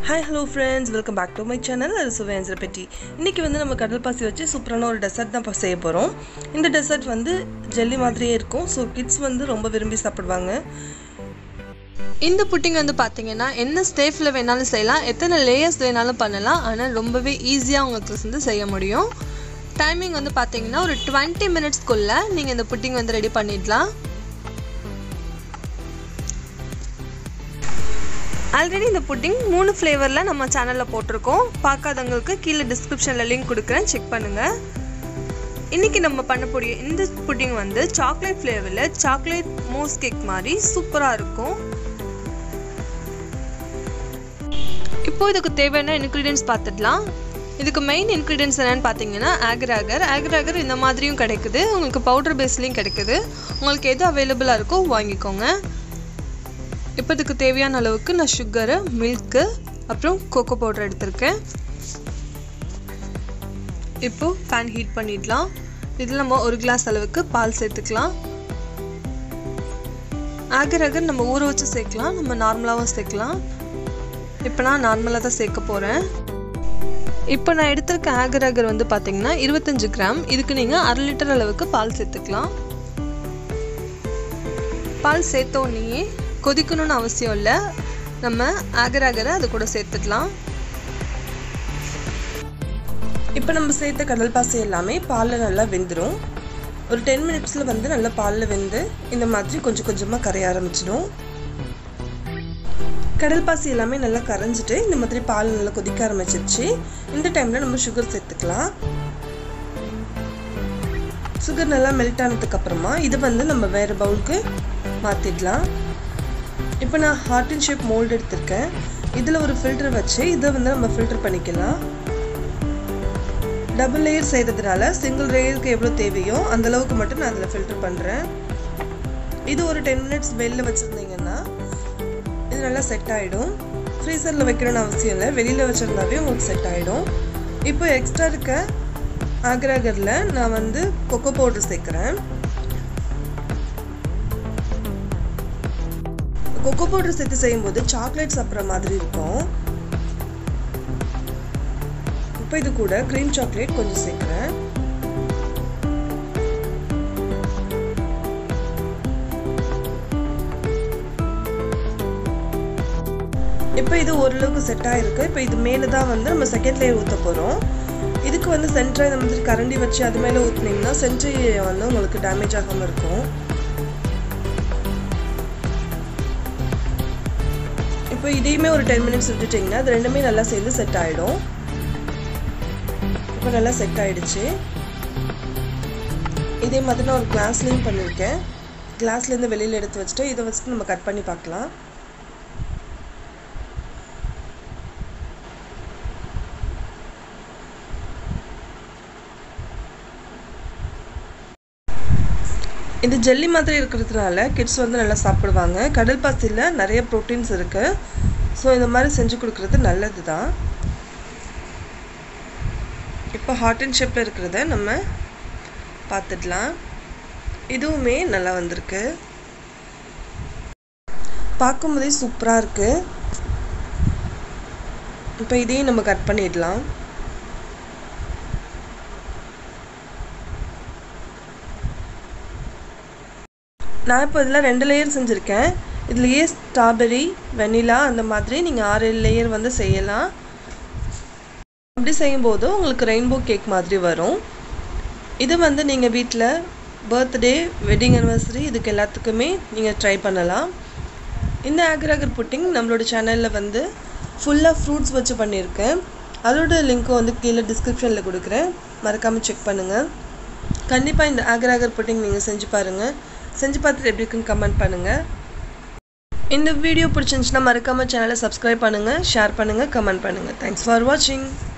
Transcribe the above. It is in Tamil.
hi hello friends welcome back to my channel அது சுவையன்ஸ் பெட்டி இன்றைக்கி வந்து நம்ம கடல் பாசி வச்சு சூப்பரான ஒரு டெசர்ட் தான் இப்போ செய்ய போகிறோம் இந்த டெசர்ட் வந்து ஜெல்லி மாதிரியே இருக்கும் ஸோ கிட்ஸ் வந்து ரொம்ப விரும்பி சாப்பிடுவாங்க இந்த புட்டிங் வந்து பார்த்தீங்கன்னா என்ன ஸ்டேஃபில் வேணாலும் செய்யலாம் எத்தனை லேயர்ஸ் வேணாலும் பண்ணலாம் ஆனால் ரொம்பவே ஈஸியாக உங்களுக்கு வந்து செய்ய முடியும் டைமிங் வந்து பார்த்தீங்கன்னா ஒரு டுவெண்ட்டி மினிட்ஸ்க்குள்ளே நீங்கள் இந்த புட்டிங் வந்து ரெடி பண்ணிடலாம் ஆல்ரெடி இந்த புட்டிங் மூணு ஃப்ளேவரில் நம்ம சேனலில் போட்டிருக்கோம் பார்க்காதவங்களுக்கு கீழே டிஸ்கிரிப்ஷனில் லிங்க் கொடுக்குறேன் செக் பண்ணுங்கள் இன்றைக்கி நம்ம பண்ணக்கூடிய இந்த புட்டிங் வந்து சாக்லேட் ஃப்ளேவரில் சாக்லேட் மூஸ் கேக் மாதிரி சூப்பராக இருக்கும் இப்போ இதுக்கு தேவையான இன்க்ரீடியன்ஸ் பார்த்துடலாம் இதுக்கு மெயின் இன்க்ரீடியன்ஸ் என்னென்னு பார்த்தீங்கன்னா ஆக்ராகர் ஆக்ராகர் இந்த மாதிரியும் கிடைக்குது உங்களுக்கு பவுடர் பேஸ்லேயும் கிடைக்குது உங்களுக்கு எது அவைலபிளாக இருக்கோ வாங்கிக்கோங்க இப்போ இதுக்கு தேவையான அளவுக்கு நான் சுகரு மில்க்கு அப்புறம் கோகோ பவுடர் எடுத்திருக்கேன் இப்போ பேன் ஹீட் பண்ணிடலாம் இதில் நம்ம ஒரு கிளாஸ் அளவுக்கு பால் சேர்த்துக்கலாம் ஆகர் ஆகர் நம்ம ஊற வச்சு சேர்க்கலாம் நம்ம நார்மலாகவும் சேர்க்கலாம் இப்போ நான் நார்மலாக தான் சேர்க்க போகிறேன் இப்போ நான் எடுத்திருக்க ஆகர் ஆகர் வந்து பார்த்தீங்கன்னா இருபத்தஞ்சு கிராம் இதுக்கு நீங்கள் அரை லிட்டர் அளவுக்கு பால் சேர்த்துக்கலாம் பால் சேர்த்தோன்னே கொதிக்கணும்னு அவசியம் இல்லை நம்ம ஆகர் ஆகரை அது கூட சேர்த்துக்கலாம் இப்போ நம்ம சேர்த்த கடல் பாசி எல்லாமே பாலில் நல்லா வெந்துடும் ஒரு டென் மினிட்ஸில் வந்து நல்லா பாலில் வெந்து இந்த மாதிரி கொஞ்சம் கொஞ்சமாக கரைய ஆரம்பிச்சிடும் கடல் பாசி எல்லாமே நல்லா கரைஞ்சிட்டு இந்த மாதிரி பால் நல்லா கொதிக்க ஆரம்பிச்சிருச்சு இந்த டைமில் நம்ம சுகர் சேர்த்துக்கலாம் சுகர் நல்லா மெல்ட் ஆனதுக்கு அப்புறமா இது வந்து நம்ம வேறு பவுலுக்கு மாற்றிடலாம் இப்போ நான் ஹார்ட் அண்ட் ஷேப் மோல்டு எடுத்திருக்கேன் இதில் ஒரு ஃபில்டர் வச்சு இதை வந்து நம்ம ஃபில்டர் பண்ணிக்கலாம் டபுள் லேயர் செய்கிறதுனால சிங்கிள் லேயருக்கு எவ்வளோ தேவையோ அந்த அளவுக்கு மட்டும் நான் அதில் ஃபில்டர் பண்ணுறேன் இது ஒரு டென் மினிட்ஸ் வெளில வச்சுருந்தீங்கன்னா இது நல்லா செட் ஆகிடும் ஃப்ரீசரில் வைக்கணும்னு அவசியம் இல்லை வெளியில் வச்சுருந்தாவே உங்களுக்கு செட் ஆகிடும் இப்போ எக்ஸ்ட்ரா இருக்க ஆக்ராகரில் நான் வந்து கொக்கோ பவுடர் சேர்க்குறேன் கொக்கோ பவுடர் சேர்த்து செய்யும்போது சாக்லேட் சாப்பிட்ற மாதிரி இருக்கும் இப்போ இது கூட க்ரீம் சாக்லேட் கொஞ்சம் சேர்க்குறேன் இப்போ இது ஓரளவுக்கு செட் ஆகிருக்கு இப்போ இது மேலே தான் வந்து நம்ம செகண்ட் லேயர் ஊற்ற போகிறோம் இதுக்கு வந்து சென்டரை இந்த மாதிரி கரண்டி வச்சு அது மேலே ஊற்றுனீங்கன்னா சென்ட்ரி வந்து உங்களுக்கு டேமேஜ் ஆகாமல் இருக்கும் இப்போ இதையுமே ஒரு டென் மினிட்ஸ் விட்டுட்டிங்கன்னா அது ரெண்டுமே நல்லா சேர்ந்து செட் ஆகிடும் இப்போ நல்லா செட் ஆகிடுச்சு இதே மாதிரி நான் ஒரு கிளாஸ்லேயும் பண்ணியிருக்கேன் கிளாஸ்லேருந்து வெளியில் எடுத்து வச்சுட்டு இதை வச்சுட்டு நம்ம கட் பண்ணி பார்க்கலாம் இது ஜெல்லி மாதிரி இருக்கிறதுனால கிட்ஸ் வந்து நல்லா சாப்பிடுவாங்க கடல் பாசியில் நிறைய ப்ரோட்டீன்ஸ் இருக்குது ஸோ இந்த மாதிரி செஞ்சு கொடுக்குறது நல்லது தான் இப்போ ஹாட் அண்ட் ஷேப்பில் இருக்கிறத நம்ம பார்த்துடலாம் இதுவுமே நல்லா வந்திருக்கு பார்க்கும்போதே சூப்பராக இருக்குது இப்போ இதையும் நம்ம கட் பண்ணிடலாம் நான் இப்போ இதில் ரெண்டு லேயர் செஞ்சுருக்கேன் இதுலேயே ஸ்ட்ராபெரி வெனிலா அந்த மாதிரி நீங்கள் ஆறு லேயர் வந்து செய்யலாம் அப்படி செய்யும்போது உங்களுக்கு ரெயின்போ கேக் மாதிரி வரும் இது வந்து நீங்கள் வீட்டில் பர்த்டே வெட்டிங் அனிவர்சரி இதுக்கு எல்லாத்துக்குமே நீங்கள் ட்ரை பண்ணலாம் இந்த ஆக்ராகர் புட்டிங் நம்மளோட சேனலில் வந்து ஃபுல்லாக ஃப்ரூட்ஸ் வச்சு பண்ணியிருக்கேன் அதோட லிங்க்கும் வந்து கீழே டிஸ்கிரிப்ஷனில் கொடுக்குறேன் மறக்காமல் செக் பண்ணுங்கள் கண்டிப்பாக இந்த ஆக்ராகர் புட்டிங் நீங்கள் செஞ்சு பாருங்கள் செஞ்சு பார்த்துட்டு எப்படி இருக்குன்னு கமெண்ட் பண்ணுங்கள் இந்த வீடியோ பிடிச்சிருந்துச்சுன்னா மறக்காமல் சேனலை சப்ஸ்கிரைப் பண்ணுங்கள் ஷேர் பண்ணுங்கள் கமெண்ட் பண்ணுங்கள் தேங்க்ஸ் ஃபார் வாட்சிங்